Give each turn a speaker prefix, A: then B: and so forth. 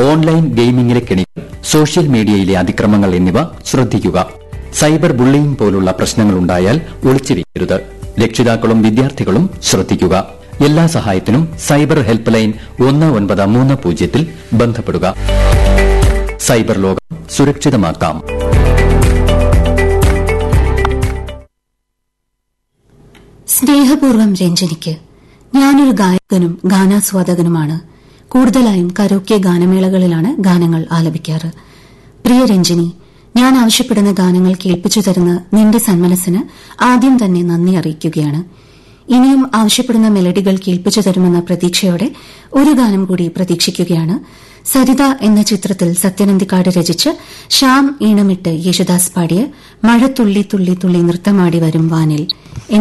A: online ഗെയിമിംഗിലെ കെണികൾ social മീഡിയയിലെ അതിക്രമങ്ങൾ എന്നിവ ശ്രദ്ധിക്കുക സൈബർ ബുള്ളിയിങ് പോലുള്ള പ്രശ്നങ്ങളുണ്ടായാൽ ഒളിച്ചുവെക്കരുത് രക്ഷിതാക്കളും വിദ്യാർത്ഥികളും ശ്രദ്ധിക്കുക എല്ലാ സഹായത്തിനും സൈബർ ഹെൽപ്പ് ലൈൻ ഒന്ന് ഒൻപത് മൂന്ന് പൂജ്യത്തിൽ ബന്ധപ്പെടുക സൈബർ ലോകം സുരക്ഷിതമാക്കാം
B: സ്നേഹപൂർവ്വം രഞ്ജനിക്ക് ഞാനൊരു ഗായകനും ഗാനാസ്വാദകനുമാണ് കൂടുതലായും കരോക്കെ ഗാനമേളകളിലാണ് ഗാനങ്ങൾ ആലപിക്കാറ് പ്രിയ രഞ്ജിനി ഞാൻ ആവശ്യപ്പെടുന്ന ഗാനങ്ങൾ കേൾപ്പിച്ചു തരുന്ന നിന്റെ സന്മനസ്സിന് ആദ്യം തന്നെ നന്ദി അറിയിക്കുകയാണ് ഇനിയും ആവശ്യപ്പെടുന്ന മെലഡികൾ കേൾപ്പിച്ചു തരുമെന്ന പ്രതീക്ഷയോടെ ഒരു ഗാനം കൂടി പ്രതീക്ഷിക്കുകയാണ് സരിത എന്ന ചിത്രത്തിൽ സത്യനന്ദിക്കാട് രചിച്ച് ശ്യാം ഈണമിട്ട് യേശുദാസ് പാടിയ മഴ തുള്ളി തുള്ളി തുള്ളി നൃത്തമാടി വരും വാനിൽ